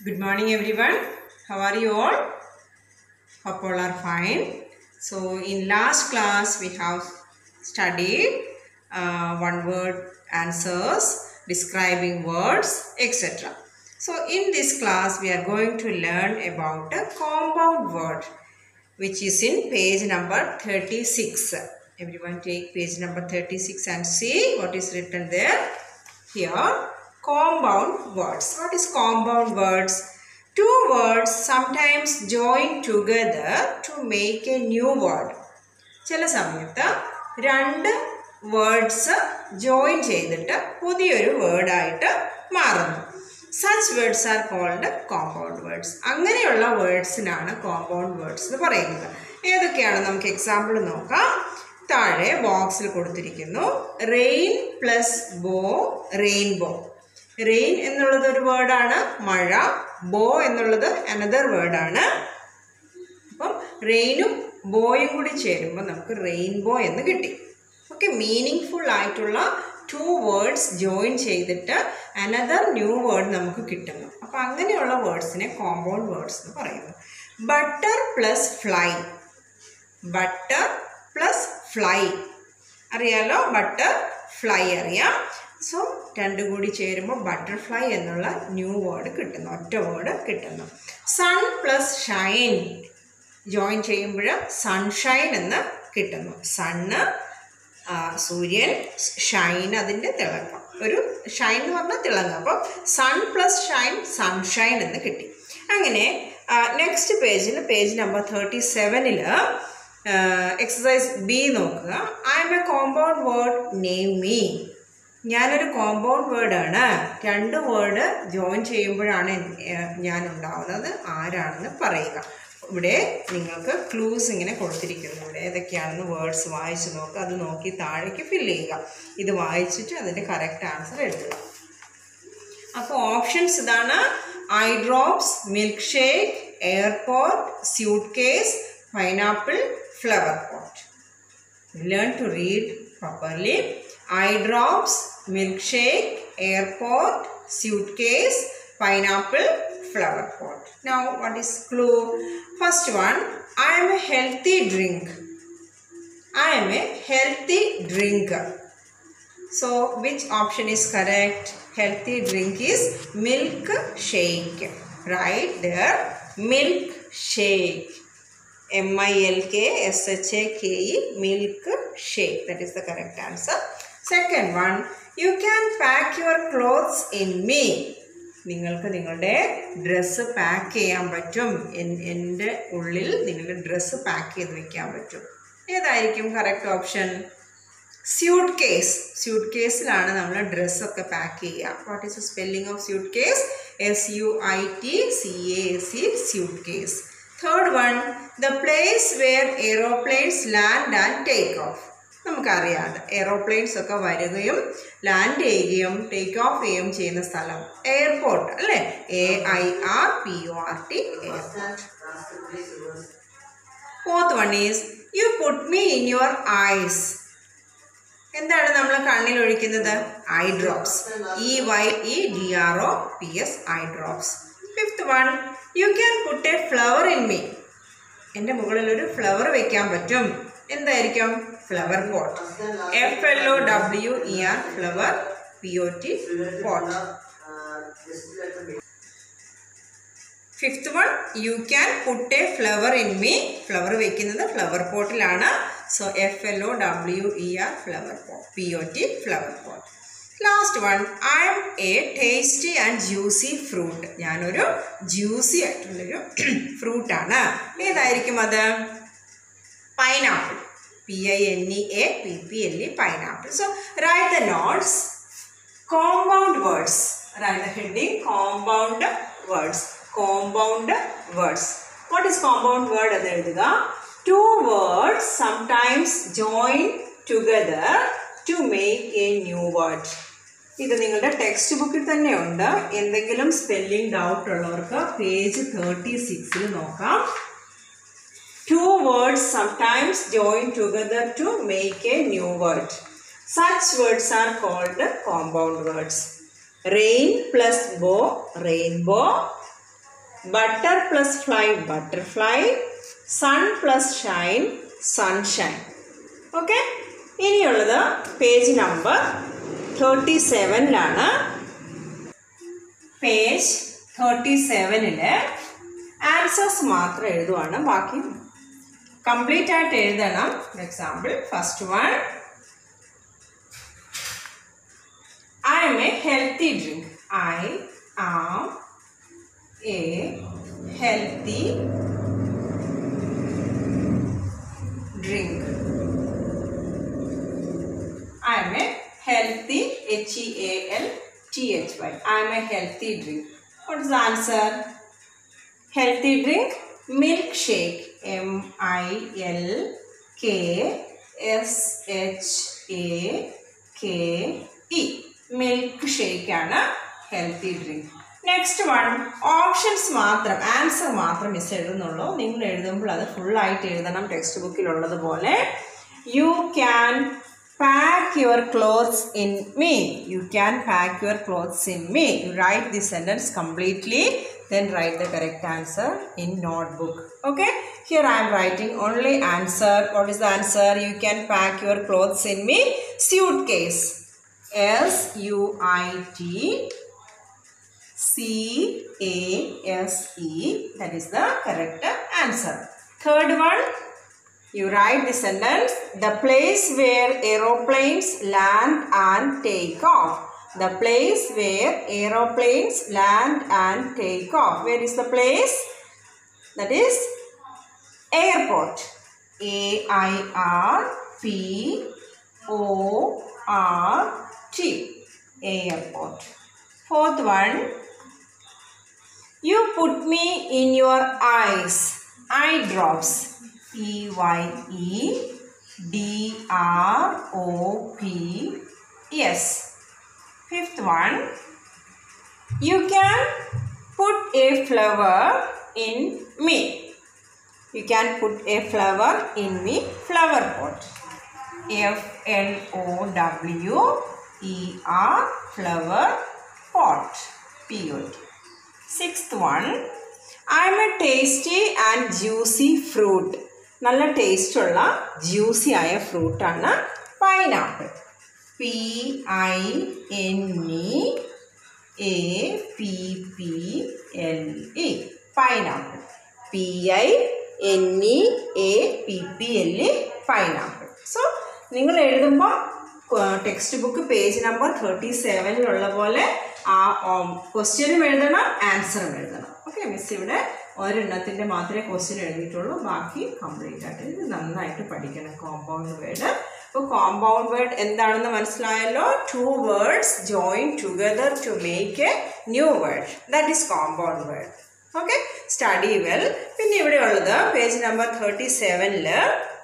Good morning, everyone. How are you all? Hope all are fine. So, in last class, we have studied uh, one word answers, describing words, etc. So, in this class, we are going to learn about a compound word, which is in page number 36. Everyone take page number 36 and see what is written there. Here, compound words. What is compound words? Two words sometimes join together to make a new word. ചില സമയത്ത് രണ്ട് words join ചെയ്തിട്ട് പുതിയൊരു വേർഡായിട്ട് മാറുന്നു such words are called compound words അങ്ങനെയുള്ള വേർഡ്സിനാണ് compound words എന്ന് പറയുന്നത് ഏതൊക്കെയാണ് നമുക്ക് എക്സാമ്പിൾ നോക്കാം താഴെ ബോക്സിൽ കൊടുത്തിരിക്കുന്നു rain plus bow rainbow rain എന്നുള്ളത് ഒരു വേർഡാണ് മഴ ബോ എന്നുള്ളത് അനദർ വേർഡാണ് അപ്പം റെയിനും ബോയും കൂടി ചേരുമ്പോൾ നമുക്ക് റെയിൻബോ എന്ന് കിട്ടി ഓക്കെ മീനിങ് ഫുൾ ആയിട്ടുള്ള ടു വേർഡ്സ് ജോയിൻ ചെയ്തിട്ട് അനദർ ന്യൂ വേർഡ് നമുക്ക് കിട്ടുന്നു അപ്പം അങ്ങനെയുള്ള വേർഡ്സിനെ കോമ്പൗണ്ട് വേർഡ്സ് എന്ന് പറയുന്നു butter plus fly butter plus fly അറിയാലോ ബട്ടർ ഫ്ലൈ അറിയാം സോ രണ്ടും കൂടി ചേരുമ്പോൾ ബട്ടർഫ്ലൈ എന്നുള്ള ന്യൂ വേർഡ് കിട്ടുന്നു ഒറ്റ വേർഡ് കിട്ടുന്നു സൺ പ്ലസ് ഷൈൻ ജോയിൻ ചെയ്യുമ്പോൾ സൺഷൈൻ എന്ന് കിട്ടുന്നു സണ്ണ് സൂര്യൻ ഷൈൻ അതിൻ്റെ തിളക്കം ഒരു ഷൈൻ എന്ന് പറഞ്ഞാൽ തിളങ്ങും അപ്പം സൺ പ്ലസ് ഷൈൻ സൺഷൈൻ എന്ന് കിട്ടി അങ്ങനെ നെക്സ്റ്റ് പേജിൽ പേജ് നമ്പർ തേർട്ടി സെവനിൽ എക്സസൈസ് ബി നോക്കുക I am a compound word name me ഞാനൊരു കോമ്പൗണ്ട് വേർഡാണ് രണ്ട് വേർഡ് ജോയിൻ ചെയ്യുമ്പോഴാണ് ഞാൻ ഉണ്ടാവുന്നത് ആരാണെന്ന് പറയുക ഇവിടെ നിങ്ങൾക്ക് ക്ലൂസ് ഇങ്ങനെ കൊടുത്തിരിക്കുന്നു ഇവിടെ ഏതൊക്കെയാണെന്ന് വേർഡ്സ് വായിച്ച് നോക്കുക അത് നോക്കി താഴേക്ക് ഫില്ല് ചെയ്യുക ഇത് വായിച്ചിട്ട് അതിൻ്റെ കറക്റ്റ് ആൻസർ എഴുതുക അപ്പോൾ ഓപ്ഷൻസ് ഇതാണ് eye drops milk shake airport suit case pineapple flower pot learn to read properly eye drops milk shake airport suit case pineapple flower pot. Now, what is clue? First one, I am a healthy drink. I am a healthy drinker. So, which option is correct? Healthy drink is milk shake. Right there, milk shake. M I L K S H A K E, milk shake. That is the correct answer. Second one, you can pack your clothes in me. നിങ്ങൾക്ക് നിങ്ങളുടെ dress pack ചെയ്യാൻ പറ്റും എൻ്റെ ഉള്ളിൽ നിങ്ങളുടെ dress pack ചെയ്ത് വെക്കാൻ പറ്റും ഏതായിരിക്കും correct option suit case suit കേസിലാണ് നമ്മൾ ഡ്രസ്സൊക്കെ പാക്ക് ചെയ്യുക what is the spelling of suit case S U I T C A S E suit case third one the place where aeroplanes land and take off നമുക്കറിയാം aeroplanes ഒക്കെ വരികയും land ചെയ്യുകയും take off ചെയ്യുകയും ചെയ്യുന്ന സ്ഥലം airport അല്ലേ A I R P O R T airport fourth one is you put me in your eyes എന്താണ് നമ്മൾ കണ്ണിൽ ഒഴിക്കുന്നത് eye drops E Y E D R O P S eye drops fifth one you can put a flower in me എൻ്റെ മുകളിൽ ഒരു flower വെക്കാൻ പറ്റും എന്തായിരിക്കും flower pot F L O W E R flower P O T pot fifth one you can put a flower in me flower വെക്കുന്നത് flower പോട്ടിലാണ് so F L O W E R flower pot P O T flower pot last one I am a tasty and juicy fruit ഞാനൊരു juicy ആയിട്ടുള്ളൊരു ഫ്രൂട്ടാണ് ഏതായിരിക്കും അത് pineapple P I N E A P P L E pineapple so write the notes compound words write the heading compound words compound words what is compound word എന്ന് എഴുതുക two words sometimes join together to make a new word ഇത് നിങ്ങളുടെ text ബുക്കിൽ തന്നെ ഉണ്ട് എന്തെങ്കിലും spelling doubt ഉള്ളവർക്ക് page thirty സിക്സിൽ നോക്കാം Two words sometimes join together to make a new word. Such words are called compound words. Rain plus bow, rainbow. Butter plus fly butterfly sun plus shine sunshine okay ഇനിയുള്ളത് page number thirty സെവനിലാണ് page thirty സെവനില് answers മാത്രം എഴുതുവാണ് ബാക്കി complete ആയിട്ട് എഴുതണം example first one I am a healthy drink I am a healthy drink I am a healthy H E A L T H Y. I am a healthy drink. What is the answer? Healthy drink milkshake. M I L K S H A K E. Milk shake ആണ് healthy drink next one options മാത്രം answer മാത്രം miss എഴുതുന്നുള്ളൂ നിങ്ങൾ എഴുതുമ്പോൾ അത് ഫുള്ളായിട്ട് എഴുതണം text ബുക്കിലുള്ളത് പോലെ you can pack your clothes in me you can pack your clothes in me you write the sentence completely then write the correct answer in notebook okay here i am writing only answer what is the answer you can pack your clothes in me suitcase s u i t c a s e that is the correct answer third one you write the sentence the place where aeroplanes land and take off. The place where aeroplanes land and take off. Where is the place? That is airport. A I R P O R T. Airport. Fourth one. You put me in your eyes. Eye drops. E Y E D R O P S. Fifth one, you can put a flower in me. You can put a flower in me. Flower pot. F L O W E R flower pot. P O T. Sixth one, I am a tasty and juicy fruit. നല്ല ടേസ്റ്റുള്ള juicy ആയ ഫ്രൂട്ടാണ് pineapple P I N E A P P L E pineapple P I N E A P P L E pineapple so നിങ്ങൾ എഴുതുമ്പോൾ text book page number thirty സെവനിലുള്ള പോലെ ആ ക്വസ്റ്റ്യനും എഴുതണം ആൻസറും എഴുതണം ഓക്കെ മിസ് ഇവിടെ ഒരെണ്ണത്തിൻ്റെ മാത്രമേ ക്വസ്റ്റ്യൻ എഴുതിയിട്ടുള്ളൂ ബാക്കി കംപ്ലീറ്റ് ആയിട്ട് ഇത് നന്നായിട്ട് പഠിക്കണം കോമ്പൗണ്ട് വേർഡ് അപ്പോൾ കോമ്പൗണ്ട് വേർഡ് എന്താണെന്ന് മനസ്സിലായല്ലോ two words join together to make a new word that is compound word okay study well പിന്നെ ഇവിടെ ഉള്ളത് പേജ് നമ്പർ തേർട്ടി സെവനില്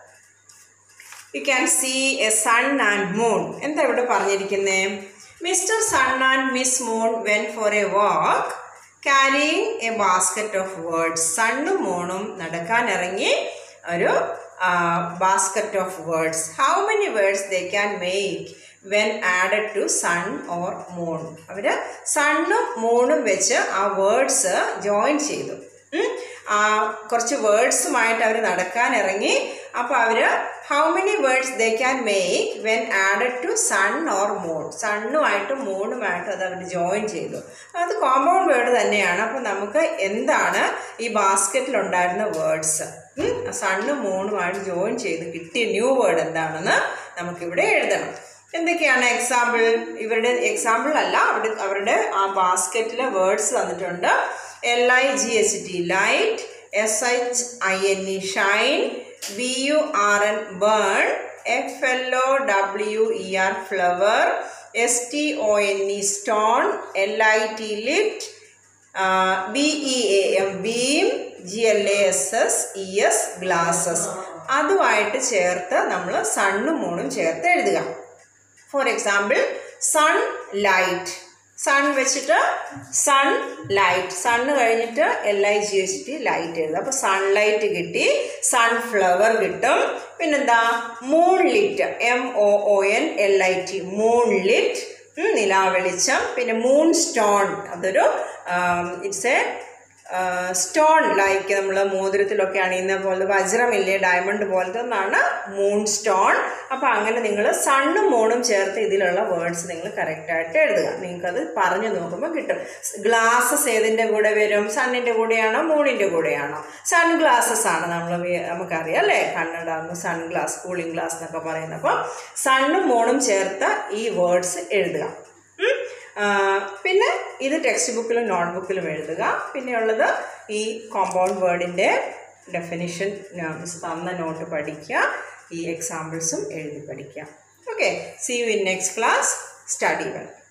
you can see a sun and moon എന്താ ഇവിടെ പറഞ്ഞിരിക്കുന്നത് mister sun and miss moon went for a walk carrying a basket of words സണ്ണും മൂണും നടക്കാൻ ഇറങ്ങി ഒരു basket of words how many words they can make when added to sun or moon അവർ സണ്ണും മൂണും വെച്ച് ആ വേർഡ്സ് ജോയിൻ ചെയ്തു ആ കുറച്ച് വേർഡ്സുമായിട്ട് അവർ നടക്കാൻ ഇറങ്ങി അപ്പോൾ അവർ how many words they can make when added to sun or moon സണ്ണുമായിട്ടും മൂണുമായിട്ടും അത് അവർ ജോയിൻ ചെയ്തു അത് കോമ്പൗണ്ട് വേർഡ് തന്നെയാണ് അപ്പോൾ നമുക്ക് എന്താണ് ഈ ബാസ്ക്കറ്റിലുണ്ടായിരുന്ന വേർഡ്സ് സണ്ണും മൂണുമായിട്ട് ജോയിൻ ചെയ്ത് കിട്ടിയ ന്യൂ വേർഡ് എന്താണെന്ന് നമുക്കിവിടെ എഴുതണം എന്തൊക്കെയാണ് എക്സാമ്പിൾ ഇവരുടെ എക്സാമ്പിൾ അല്ല അവിടെ അവരുടെ ആ ബാസ്ക്കറ്റിലെ വേർഡ്സ് തന്നിട്ടുണ്ട് L I G H T light S H I N E shine B U R N burn F L O W E R flower S T O N E stone L I T lit B E A M beam G L A S S E S glasses അതുമായിട്ട് ചേർത്ത് നമ്മൾ സണ്ണും മൂണും ചേർത്ത് എഴുതുക for example sun light sun വെച്ചിട്ട് sun light sun കഴിഞ്ഞിട്ട് L I G H T light എഴുതുക അപ്പോൾ സൺലൈറ്റ് കിട്ടി സൺഫ്ലവർ കിട്ടും പിന്നെന്താ moon lit M O O N L I T moon lit നിലാവെളിച്ചം പിന്നെ മൂൺ സ്റ്റോൺ അതൊരു ഇറ്റ്സ് എ സ്റ്റോൺ ലൈക്ക് നമ്മൾ മോതിരത്തിലൊക്കെ അണിയുന്ന പോലെ വജ്രമില്ലേ ഡയമണ്ട് പോലത്തെ ഒന്നാണ് മൂൺ സ്റ്റോൺ അപ്പോൾ അങ്ങനെ നിങ്ങൾ സണ്ണും മൂണും ചേർത്ത് ഇതിലുള്ള വേർഡ്സ് നിങ്ങൾ കറക്റ്റായിട്ട് എഴുതുക നിങ്ങൾക്കത് പറഞ്ഞു നോക്കുമ്പോൾ കിട്ടും ഗ്ലാസസ് ഏതിൻ്റെ കൂടെ വരും സണ്ണിൻ്റെ കൂടെയാണോ മൂണിൻ്റെ കൂടെയാണോ സൺ ഗ്ലാസസ് ആണ് നമ്മൾ നമുക്കറിയാം അല്ലേ കണ്ണട സൺ ഗ്ലാസ് കൂളിംഗ് ഗ്ലാസ് എന്നൊക്കെ പറയുന്നത് അപ്പോൾ സണ്ണും മൂണും ചേർത്ത് ഈ വേർഡ്സ് എഴുതുക ഉം. ആ, പിന്നെ ഇത് ടെക്സ്റ്റ് ബുക്കിലും നോട്ട് ബുക്കിലും എഴുതുക പിന്നെയുള്ളത് ഈ കോമ്പൗണ്ട് വേർഡിൻ്റെ ഡെഫിനിഷൻ മിസ് തന്ന നോട്ട് പഠിക്കുക ഈ എക്സാമ്പിൾസും എഴുതി പഠിക്കുക okay see you in next class study well